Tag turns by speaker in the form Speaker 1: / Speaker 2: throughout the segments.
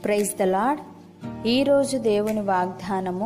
Speaker 1: praise the lord ఈరోజు దేవుని వాగ్దానము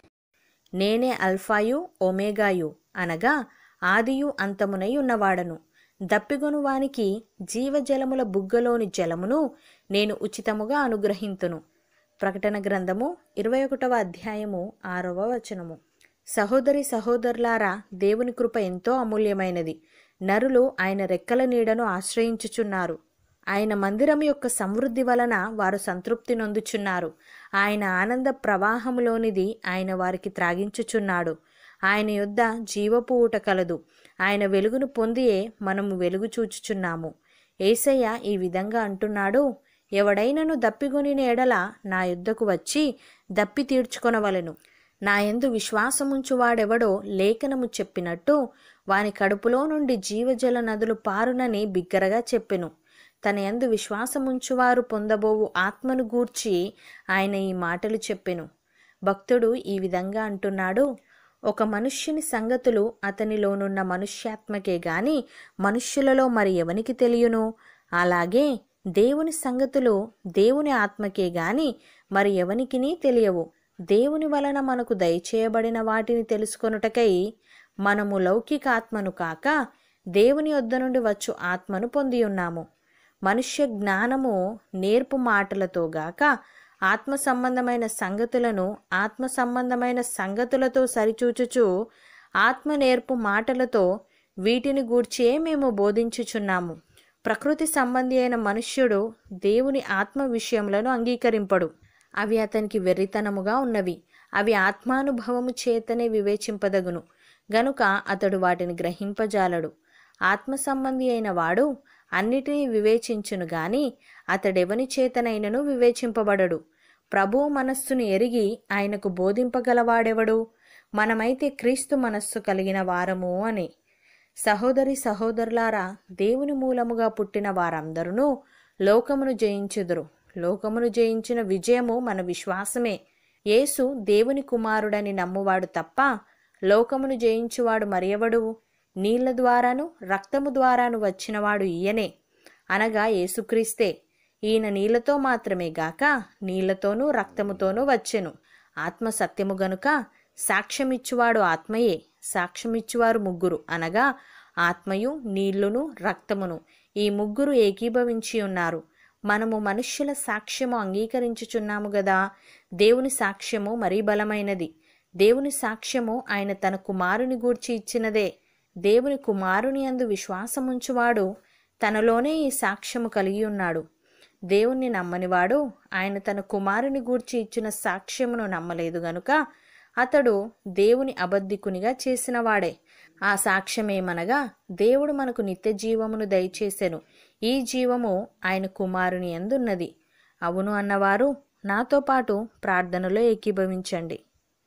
Speaker 2: నేనే అల్ఫాయు ఒమేగాయు అనగా ఆదియు అంతమునై ఉన్నవాడను దప్పిగొను వానికి జీవజలముల బుగ్గలోని జలమును నేను ఉచితముగా అనుగ్రహింతును ప్రకటన గ్రంథము ఇరవై ఒకటవ అధ్యాయము ఆరవ వచనము సహోదరి సహోదరులారా దేవుని కృప ఎంతో అమూల్యమైనది నరులు ఆయన రెక్కల నీడను ఆశ్రయించుచున్నారు ఆయన మందిరం యొక్క సమృద్ధి వలన వారు సంతృప్తి నొందుచున్నారు ఆయన ఆనంద ప్రవాహములోనిది ఆయన వారికి త్రాగించుచున్నాడు ఆయన యొద్ద జీవపు ఊట కలదు ఆయన వెలుగును పొందియే మనము వెలుగు చూచుచున్నాము ఏసయ్య ఈ విధంగా అంటున్నాడు ఎవడైనను దప్పిగొని ఎడల నా యుద్ధకు వచ్చి దప్పి తీర్చుకొనవలెను నా యందు విశ్వాసముంచువాడెవడో లేఖనము చెప్పినట్టు వాని కడుపులో నుండి జీవజల నదులు పారునని బిగ్గరగా చెప్పెను తన యందు విశ్వాసముంచువారు పొందబోవు ఆత్మను గూర్చి ఆయన ఈ మాటలు చెప్పెను భక్తుడు ఈ విధంగా అంటున్నాడు ఒక మనుష్యుని సంగతులు అతనిలోనున్న మనుష్యాత్మకే గాని మనుష్యులలో మరి ఎవనికి తెలియను అలాగే దేవుని సంగతులు దేవుని ఆత్మకే గాని మరి ఎవనికినీ తెలియవు దేవుని వలన మనకు దయచేయబడిన వాటిని తెలుసుకొనుటకై మనము లౌకిక ఆత్మను కాక దేవుని వద్ద నుండి వచ్చు ఆత్మను పొంది ఉన్నాము మనుష్య జ్ఞానము నేర్పు మాటలతో గాక ఆత్మ సంబంధమైన సంగతులను ఆత్మ సంబంధమైన సంగతులతో సరిచూచుచు ఆత్మ నేర్పు మాటలతో వీటిని గూర్చే మేము బోధించుచున్నాము ప్రకృతి సంబంధి అయిన మనుష్యుడు దేవుని ఆత్మ విషయములను అంగీకరింపడు అవి అతనికి వెర్రితనముగా ఉన్నవి అవి ఆత్మానుభవము చేతనే వివేచింపదగును గనుక అతడు వాటిని గ్రహింపజాలడు ఆత్మ సంబంధి అయిన వాడు అన్నిటినీ వివేచించును గాని అతడెవని చేతనైనను వివేచింపబడడు ప్రభువు మనస్సును ఎరిగి ఆయనకు బోధింపగలవాడెవడు మనమైతే క్రీస్తు మనస్సు కలిగిన వారము అని సహోదరి సహోదరులారా దేవుని మూలముగా పుట్టిన వారందరూ లోకమును జయించుదురు లోకమును జయించిన విజయము మన విశ్వాసమే యేసు దేవుని కుమారుడని నమ్మువాడు తప్ప లోకమును జయించువాడు మరియవడు నీళ్ల ద్వారాను రక్తము ద్వారాను వచ్చినవాడు ఈయనే అనగా యేసుక్రీస్తే ఈయన నీళ్లతో మాత్రమే గాక నీళ్లతోనూ రక్తముతోనూ వచ్చెను ఆత్మ సత్యము గనుక సాక్ష్యమిచ్చువాడు ఆత్మయే సాక్ష్యమిచ్చువారు ముగ్గురు అనగా ఆత్మయు నీళ్లును రక్తమును ఈ ముగ్గురు ఏకీభవించి ఉన్నారు మనము మనుష్యుల సాక్ష్యము అంగీకరించుచున్నాము గదా దేవుని సాక్ష్యము మరీ బలమైనది దేవుని సాక్ష్యము ఆయన తన కుమారుని గూర్చి ఇచ్చినదే దేవుని కుమారుని అందు విశ్వాసముంచువాడు తనలోనే ఈ సాక్ష్యము కలిగి ఉన్నాడు దేవుణ్ణి నమ్మనివాడు ఆయన తన కుమారుని గూర్చి ఇచ్చిన సాక్ష్యమును నమ్మలేదు గనుక అతడు దేవుని అబద్ధికునిగా చేసినవాడే ఆ సాక్ష్యమేమనగా దేవుడు మనకు నిత్య జీవమును దయచేసెను ఈ జీవము ఆయన కుమారుని ఎందున్నది అవును అన్నవారు నాతో పాటు ప్రార్థనలో ఏకీభవించండి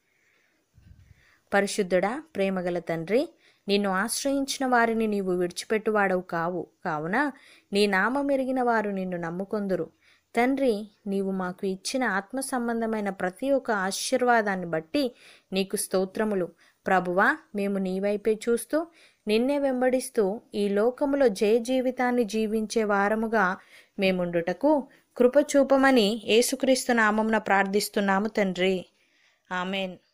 Speaker 2: పరిశుద్ధుడా ప్రేమగల తండ్రి నిన్ను ఆశ్రయించిన వారిని నీవు విడిచిపెట్టువాడవు కావు కావున నీ నామం ఎరిగిన వారు నిన్ను నమ్ముకొందురు తండ్రి నీవు మాకు ఇచ్చిన ఆత్మ సంబంధమైన ప్రతి ఒక్క ఆశీర్వాదాన్ని బట్టి నీకు స్తోత్రములు ప్రభువా మేము నీ వైపే చూస్తూ నిన్నే వెంబడిస్తూ ఈ లోకములో జయ జీవితాన్ని జీవించే వారముగా మేముండుటకు కృప చూపమని యేసుక్రీస్తు నామమున ప్రార్థిస్తున్నాము తండ్రి ఆమెన్